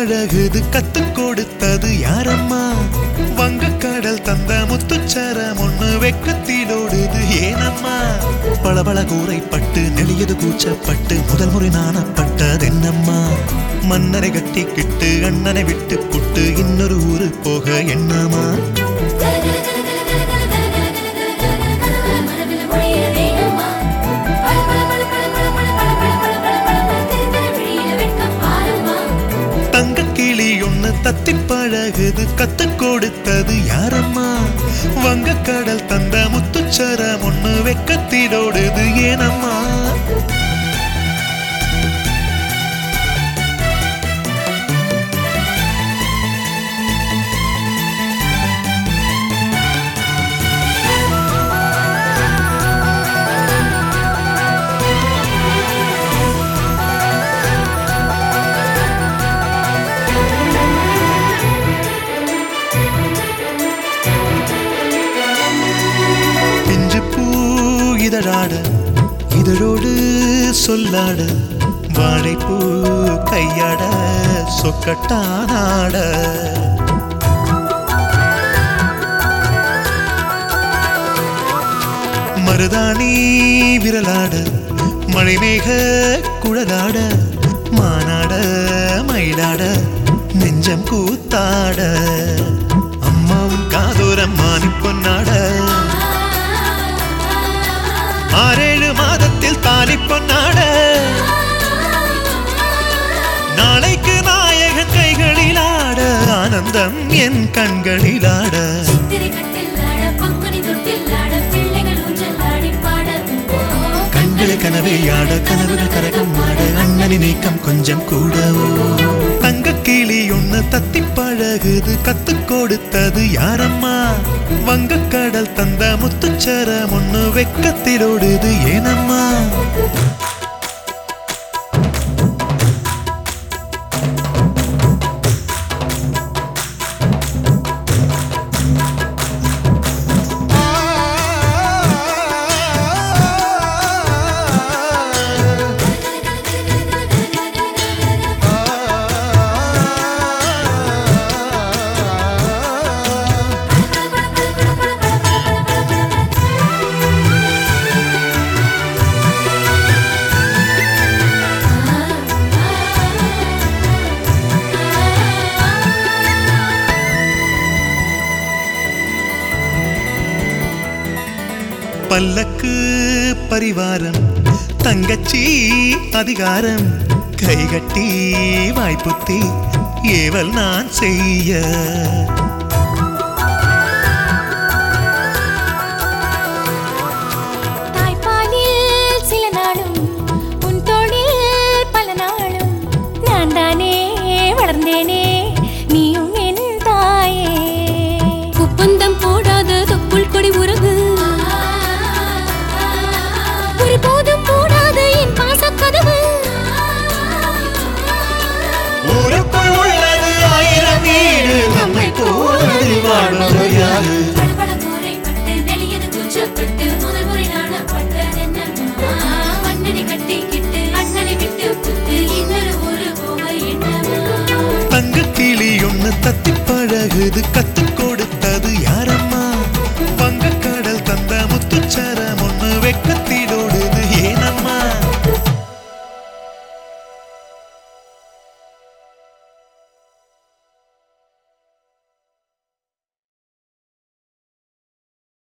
பழகுது கத்து கொடுத்தது யாரம்மா வங்கக்கடல் தந்த முத்துச்சரம் ஒண்ணு வெக்கத்திலோடுது ஏனம்மா பளபள கூரைப்பட்டு நெளியது கூச்சப்பட்டு முதல் முறை நாணப்பட்டதென்னம்மா மன்னரை கட்டிக்கிட்டு அண்ணனை விட்டு புட்டு இன்னொரு ஊரு போக என்னமா மனதில் மொழிய வேணுமா பல பல பல பல பல பல பல பல பல பல பல பல திருத்தர விழியில வெட்கம் பாருமா தங்க கிளி ஒண்ணு தத்தி பழகுது கத்து கொடுத்தது யாரம்மா வங்கக்கடல் தந்த முத்துச்சரம் ஒண்ணு வெக்கத்திலோடுது ஏனம்மா பிஞ்சு பூ இதழாட இதழோடு சொல்லாட வாழைப்பூ கையாட சொக்கட்டானாட மருதாணி விரலாட மழைமேக குழலாட மானாட மயிலாட நெஞ்சம் கூத்தாட அம்மாவும் காதோரம் மானி பொன்னாட ஆறேழு மாதத்தில் தாலி பொன்னாட நாளைக்கு நாயகன் கைகளில் ஆட ஆனந்தம் என் கண்களில் ஆட சித்திரை கட்டில் ஆட பங்குனி தொட்டில் ஆட பிள்ளைகள் ஊஞ்சல் ஆடி பாட கண்களை கனவே ஆட கனவுகள் கரகம் ஆட அண்ணனின் நீக்கம் கொஞ்சம் கூடவோ தங்க கிளி ஒண்ணு தத்தி பழகுது கத்து கொடுத்தது யாரம்மா வங்கக்கடல் தந்த முத்துச்சரம் ஒண்ணு வெக்கத்திலோடுது ஏனம்மா பல்லக்கு பரிவாரம் தங்கச்சி அதிகாரம் கைகட்டி வாய்ப்புத்தி ஏவல் நான் செய்ய தாய்ப்பாலில் சில நாளும் உன் தோளில் பல நாளும் நான் தானே வளர்ந்தேனே நீயும் என் தாயே ஒப்பந்தம் போடாத தொப்புள் கொடி உறவு ஒருபோதும் போடாத என் பாசக்கதவு ஊருக்குள் உள்ளது ஆயிரம் வீடு நம்மை போலதில் வாழ்வது யாரு படபட கூரைப்பட்டு நெளியது கூச்சப்பட்டு முதல் முறை நாணப்பட்டதென்னம்மா மன்னனை கட்டிக்கிட்டு அண்ணனை விட்டு புட்டு இன்னொரு ஊரு போக என்னமா தங்க கிளி ஒண்ணு தத்தி பழகுது கத்து கொடு